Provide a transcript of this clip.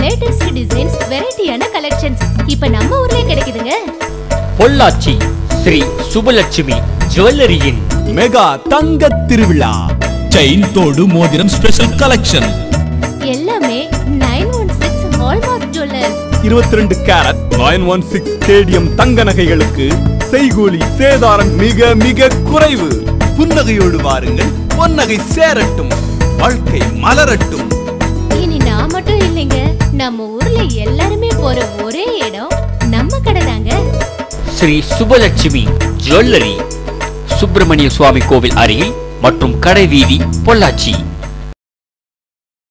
latest designs வெரைட்டியான collections இப்ப நம்ம ஊர்லயே கிடைக்குதுங்க பொள்ளாச்சி ஸ்ரீ சுபலட்சுமி ஜுவல்லரியின் மெகா தங்க திருவிழா செயின் தோடு மோதிரம் ஸ்பெஷல் கலெக்ஷன் எல்லாமே nine one six hallmark jewellers இருபத்தி ரெண்டு கேரட் நைன் ஒன் சிக்ஸ் ஸ்டேடியம் தங்க நகைகளுக்கு செய்கூலி சேதாரம் மிக மிக குறைவு புன்னகையோடு வாருங்கள் பொன்னகை சேரட்டும் வாழ்க்கை மலரட்டும் இனி நான் மட்டும் இல்லைங்க நம்ம ஊர்ல எல்லாருமே போற ஒரே இடம் நம்ம கடை தாங்க ஸ்ரீ சுபலட்சுமி ஜுவல்லரி சுப்பிரமணிய சுவாமி கோவில் அருகில் மற்றும் கடை வீதி பொள்ளாச்சி